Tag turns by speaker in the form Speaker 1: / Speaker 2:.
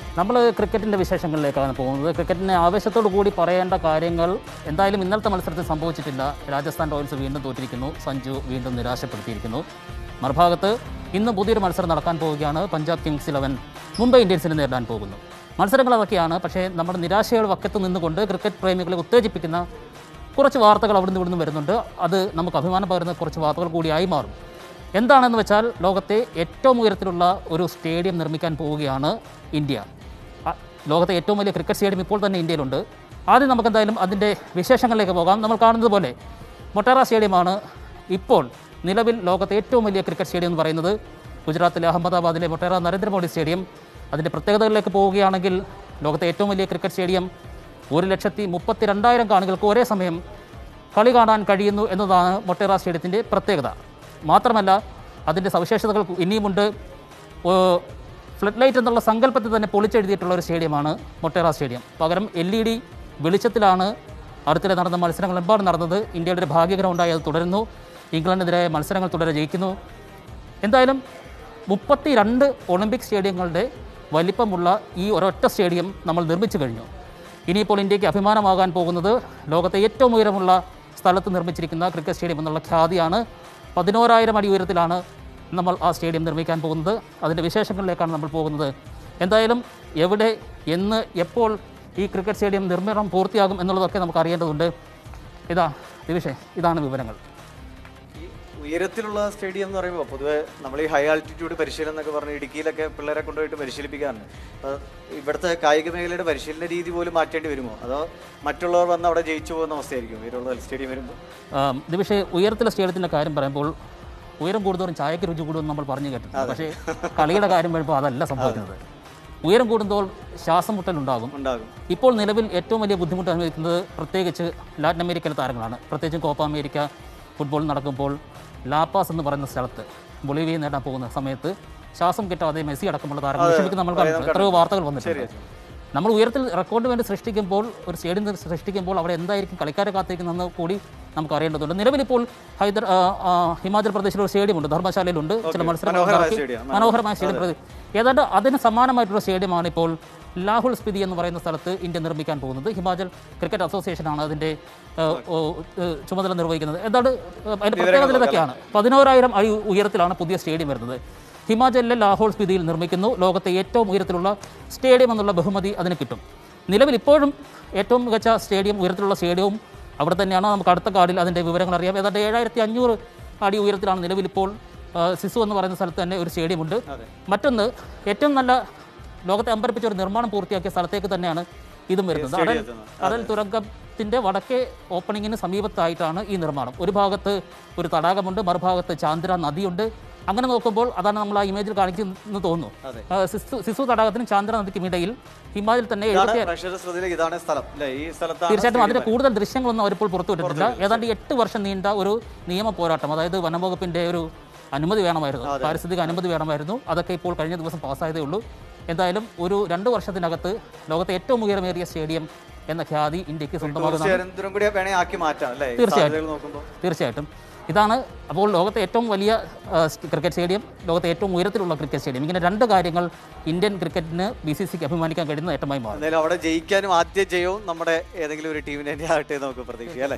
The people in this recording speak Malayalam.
Speaker 1: നമ്മൾ ക്രിക്കറ്റിൻ്റെ വിശേഷങ്ങളിലേക്കാണ് പോകുന്നത് ക്രിക്കറ്റിനെ ആവേശത്തോടു കൂടി പറയേണ്ട കാര്യങ്ങൾ എന്തായാലും ഇന്നലത്തെ മത്സരത്തിൽ സംഭവിച്ചിട്ടില്ല രാജസ്ഥാൻ റോയൽസ് വീണ്ടും തോറ്റിരിക്കുന്നു സഞ്ജു വീണ്ടും നിരാശപ്പെടുത്തിയിരിക്കുന്നു മറുഭാഗത്ത് ഇന്ന് പുതിയൊരു മത്സരം നടക്കാൻ പോവുകയാണ് പഞ്ചാബ് കിങ്സ് ഇലവൻ മുംബൈ ഇന്ത്യൻസിനെ നേരിടാൻ പോകുന്നു മത്സരങ്ങൾ അതൊക്കെയാണ് പക്ഷേ നമ്മുടെ നിരാശയുടെ വക്കത്ത് നിന്നുകൊണ്ട് ക്രിക്കറ്റ് പ്രേമികളെ ഉത്തേജിപ്പിക്കുന്ന കുറച്ച് വാർത്തകൾ അവിടുന്ന് ഇവിടുന്ന് വരുന്നുണ്ട് അത് നമുക്ക് അഭിമാനം പകരുന്ന കുറച്ച് വാർത്തകൾ കൂടിയായി മാറും എന്താണെന്ന് വെച്ചാൽ ലോകത്തെ ഏറ്റവും ഉയരത്തിലുള്ള ഒരു സ്റ്റേഡിയം നിർമ്മിക്കാൻ പോവുകയാണ് ഇന്ത്യ അ- ലോകത്തെ ഏറ്റവും വലിയ ക്രിക്കറ്റ് സ്റ്റേഡിയം ഇപ്പോൾ തന്നെ ഇന്ത്യയിലുണ്ട് ആദ്യം നമുക്ക് എന്തായാലും അതിൻ്റെ വിശേഷങ്ങളിലേക്ക് പോകാം നമ്മൾ കാണുന്നത് പോലെ മൊട്ടേറ സ്റ്റേഡിയമാണ് ഇപ്പോൾ നിലവിൽ ലോകത്തെ ഏറ്റവും വലിയ ക്രിക്കറ്റ് സ്റ്റേഡിയം എന്ന് പറയുന്നത് ഗുജറാത്തിലെ അഹമ്മദാബാദിലെ മൊട്ടേറ നരേന്ദ്രമോദി സ്റ്റേഡിയം അതിൻ്റെ പ്രത്യേകതകളിലേക്ക് പോവുകയാണെങ്കിൽ ലോകത്തെ ഏറ്റവും വലിയ ക്രിക്കറ്റ് സ്റ്റേഡിയം ഒരു ലക്ഷത്തി മുപ്പത്തി രണ്ടായിരം കാണികൾക്ക് ഒരേ സമയം കളി കാണാൻ കഴിയുന്നു എന്നതാണ് മൊട്ടേറ സ്റ്റേഡിയത്തിൻ്റെ പ്രത്യേകത മാത്രമല്ല അതിൻ്റെ സവിശേഷതകൾ ഇനിയുമുണ്ട് ഫ്ലഡ് ലൈറ്റ് എന്നുള്ള സങ്കല്പത്തിൽ തന്നെ പൊളിച്ചെഴുതിയിട്ടുള്ള ഒരു സ്റ്റേഡിയമാണ് മൊട്ടേറ സ്റ്റേഡിയം പകരം എൽ ഇ ഡി വെളിച്ചത്തിലാണ് അടുത്തിടെ നടന്ന മത്സരങ്ങൾ എമ്പാടും നടന്നത് ഇന്ത്യയുടെ ഒരു ഭാഗ്യകരമുണ്ടായി അത് തുടരുന്നു ഇംഗ്ലണ്ടിനെതിരെ മത്സരങ്ങൾ തുടരെ ജയിക്കുന്നു എന്തായാലും മുപ്പത്തി രണ്ട് ഒളിമ്പിക് സ്റ്റേഡിയങ്ങളുടെ വലിപ്പമുള്ള ഈ ഒരൊറ്റ സ്റ്റേഡിയം നമ്മൾ നിർമ്മിച്ചു കഴിഞ്ഞു ഇനിയിപ്പോൾ ഇന്ത്യക്ക് അഭിമാനമാകാൻ പോകുന്നത് ലോകത്തെ ഏറ്റവും ഉയരമുള്ള സ്ഥലത്ത് നിർമ്മിച്ചിരിക്കുന്ന ക്രിക്കറ്റ് സ്റ്റേഡിയം എന്നുള്ള ഖ്യാതിയാണ് പതിനോരായിരം അടി ഉയരത്തിലാണ് നമ്മൾ ആ സ്റ്റേഡിയം നിർമ്മിക്കാൻ പോകുന്നത് അതിൻ്റെ വിശേഷങ്ങളിലേക്കാണ് നമ്മൾ പോകുന്നത് എന്തായാലും എവിടെ എന്ന് എപ്പോൾ ഈ ക്രിക്കറ്റ് സ്റ്റേഡിയം നിർമ്മാണം പൂർത്തിയാകും എന്നുള്ളതൊക്കെ നമുക്ക് അറിയേണ്ടതുണ്ട് ഇതാ ദിവിഷേ ഇതാണ് വിവരങ്ങൾ
Speaker 2: ഈ ഉയരത്തിലുള്ള സ്റ്റേഡിയം എന്ന് പറയുമ്പോൾ പൊതുവെ നമ്മൾ ഈ ഹൈ ആൾട്ടിറ്റ്യൂഡ് പരിശീലനം എന്നൊക്കെ പറഞ്ഞ് ഇടുക്കിയിലൊക്കെ പിള്ളേരെ കൊണ്ടുപോയിട്ട് പരിശീലിപ്പിക്കാറുണ്ട് അപ്പോൾ ഇവിടുത്തെ കായിക മേഖലയുടെ പരിശീലന രീതി പോലും മാറ്റേണ്ടി വരുമോ അതോ മറ്റുള്ളവർ വന്ന് അവിടെ ജയിച്ചു പോകുന്ന അവസ്ഥയായിരിക്കും ഉയരമുള്ള സ്റ്റേഡിയം വരുമ്പോൾ
Speaker 1: ഇത് പക്ഷേ ഉയരത്തിലെ സ്റ്റേഡിയത്തിൻ്റെ കാര്യം പറയുമ്പോൾ ഉയരം കൂടുന്തോറും ചായക്ക് രുചി കൂടുമെന്ന് നമ്മൾ പറഞ്ഞു കേട്ടിട്ടുണ്ട് പക്ഷേ കളിയുടെ കാര്യം വരുമ്പോൾ അതല്ല സംഭവിക്കുന്നത് ഉയരം കൂടുമ്പോൾ ശ്വാസം മുട്ടലുണ്ടാകും
Speaker 2: ഉണ്ടാകും
Speaker 1: ഇപ്പോൾ നിലവിൽ ഏറ്റവും വലിയ ബുദ്ധിമുട്ട് അനുഭവിക്കുന്നത് പ്രത്യേകിച്ച് ലാറ്റിൻ അമേരിക്കയിലെ താരങ്ങളാണ് പ്രത്യേകിച്ചും കോപ്പ അമേരിക്ക ഫുട്ബോൾ നടക്കുമ്പോൾ ലാപ്പാസ് എന്ന് പറയുന്ന സ്ഥലത്ത് ബൊളീവിയ നേടാൻ പോകുന്ന സമയത്ത് ശ്വാസം കിട്ടാതെ മെസ്സി അടക്കമുള്ള താരങ്ങൾ വിഷമിക്കുന്ന നമ്മൾ കണ്ടിട്ടുണ്ട് എത്രയോ വാർത്തകൾ വന്നിട്ടുണ്ട് നമ്മൾ ഉയരത്തിൽ റെക്കോർഡ് വേണ്ടി സൃഷ്ടിക്കുമ്പോൾ ഒരു സ്റ്റേഡിയം സൃഷ്ടിക്കുമ്പോൾ അവിടെ എന്തായിരിക്കും കളിക്കാരെ കാത്തിരിക്കുന്നതെന്ന് കൂടി നമുക്ക് അറിയേണ്ടതുണ്ട് നിലവിലിപ്പോൾ ഹൈദർ ആ, ആ, ഹിമാചൽ പ്രദേശിൽ ഒരു സ്റ്റേഡിയം ഉണ്ട് ധർമ്മശാലയിലുണ്ട് ചില മത്സരങ്ങൾ
Speaker 2: മനോഹരമായ
Speaker 1: നടത്തി
Speaker 2: സ്റ്റേഡിയം.
Speaker 1: മനോഹരമായ സ്റ്റേഡിയം പ്രതി ഏതാണ്ട് അതിന് സമാനമായിട്ടുള്ള സ്റ്റേഡിയമാണ് ഇപ്പോൾ ലാഹുൽ സ്പിതി എന്ന് പറയുന്ന സ്ഥലത്ത് ഇന്ത്യ നിർമ്മിക്കാൻ പോകുന്നത് ഹിമാചൽ ക്രിക്കറ്റ് അസോസിയേഷനാണ് അതിൻ്റെ ഏഹ്, ഓ, ഏഹ്, ചുമതല നിർവഹിക്കുന്നത് ഏതാണ്ട് ഏഹ്, അതിൻ്റെ പ്രത്യേകത ഇതൊക്കെയാണ് പതിനോരായിരം അടി ഉയരത്തിലാണ് പുതിയ സ്റ്റേഡിയം വരുന്നത് ഹിമാചലിലെ ലാഹോൾ സ്പിതിയിൽ നിർമ്മിക്കുന്നു ലോകത്തെ ഏറ്റവും ഉയരത്തിലുള്ള സ്റ്റേഡിയം എന്നുള്ള ബഹുമതി അതിന് കിട്ടും നിലവിൽ ഇപ്പോഴും ഏറ്റവും മികച്ച സ്റ്റേഡിയം ഉയരത്തിലുള്ള സ്റ്റേഡിയവും അവിടെ തന്നെയാണ് നമുക്ക് അടുത്ത കാർഡിൽ അതിൻ്റെ വിവരങ്ങൾ അറിയാം ഏതാണ്ട് ഏഴായിരത്തി അഞ്ഞൂറ് അടി ഉയരത്തിലാണ് നിലവിലിപ്പോൾ ആ, സിസു എന്ന് പറയുന്ന സ്ഥലത്ത് തന്നെ ഒരു സ്റ്റേഡിയമുണ്ട് മറ്റൊന്ന് ഏറ്റവും നല്ല ലോകത്തെ അമ്പരപ്പിച്ച ഒരു നിർമ്മാണം പൂർത്തിയാക്കിയ സ്ഥലത്തേക്ക് തന്നെയാണ് ഇതും വരുന്നത് അടൽ അടൽ തുരങ്കത്തിൻ്റെ വടക്കേ ഓപ്പണിങ്ങിന് സമീപത്തായിട്ടാണ് ഈ നിർമ്മാണം ഒരു ഭാഗത്ത് ഒരു തടാകമുണ്ട് മറുഭാഗത്ത് ചാന്ദ്ര നദിയുണ്ട് അങ്ങനെ നോക്കുമ്പോൾ അതാണ് നമ്മൾ ആ ഇമേജിൽ കാണിക്കുന്നു തോന്നുന്നു
Speaker 2: അതെ.
Speaker 1: ആ, സിസു സിസു തടാകത്തിനും ചാന്ദ്ര നദിക്കും ഇടയിൽ ഹിമാചൽ തന്നെ
Speaker 2: ഇതാണ്
Speaker 1: എഴുപത്തി
Speaker 2: പ്രേക്ഷക ശ്രദ്ധയിലേക്ക് ഇതാണ് സ്ഥലം അല്ലേ ഈ സ്ഥലത്താണ്
Speaker 1: തീർച്ചയായിട്ടും അതിന്റെ കൂടുതൽ ദൃശ്യങ്ങളൊന്നും അവരിപ്പോൾ പുറത്തുവിട്ടിട്ടില്ല ഏതാണ്ട് എട്ട് വർഷം നീണ്ട ഒരു നിയമ പോരാട്ടം അതായത് വനംവകുപ്പിന്റെ ഒരു അനുമതി വേണമായിരുന്നു പാരിസ്ഥിതിക അനുമതി വേണമായിരുന്നു അതൊക്കെ ഇപ്പോൾ കഴിഞ്ഞ ദിവസം പാസ്സായതേ ഉള്ളൂ എന്തായാലും ഒരു രണ്ട് വർഷത്തിനകത്ത് ലോകത്തെ ഏറ്റവും ഉയരമേറിയ സ്റ്റേഡിയം എന്ന ഖ്യാതി ഇന്ത്യക്ക് സ്വന്തമാകുന്ന
Speaker 2: കേരളത്തിലും കൂടി വേണേ ആക്കി മാറ്റാം അല്ലേ ഈ
Speaker 1: തീർച്ചയായിട്ടും.
Speaker 2: സാധ്യതകൾ നോക്കുമ്പോൾ
Speaker 1: തീർച്ചയായിട്ടും ഇതാണ് അപ്പോൾ ലോകത്തെ ഏറ്റവും വലിയ ആ, ക്രിക്കറ്റ് സ്റ്റേഡിയം ലോകത്തെ ഏറ്റവും ഉയരത്തിലുള്ള ക്രിക്കറ്റ് സ്റ്റേഡിയം ഇങ്ങനെ രണ്ട് കാര്യങ്ങൾ ഇന്ത്യൻ ക്രിക്കറ്റിന് ബി സി സിക്ക് അഭിമാനിക്കാൻ കഴിയുന്ന നേട്ടമായി മാറും
Speaker 2: എന്തായാലും അവിടെ ജയിക്കാനും ആദ്യ ജയവും നമ്മുടെ ഏതെങ്കിലും ഒരു ടീമിനെ തന്നെ ആകട്ടെ എന്ന് നമുക്ക് പ്രതീക്ഷിക്കാം അല്ലേ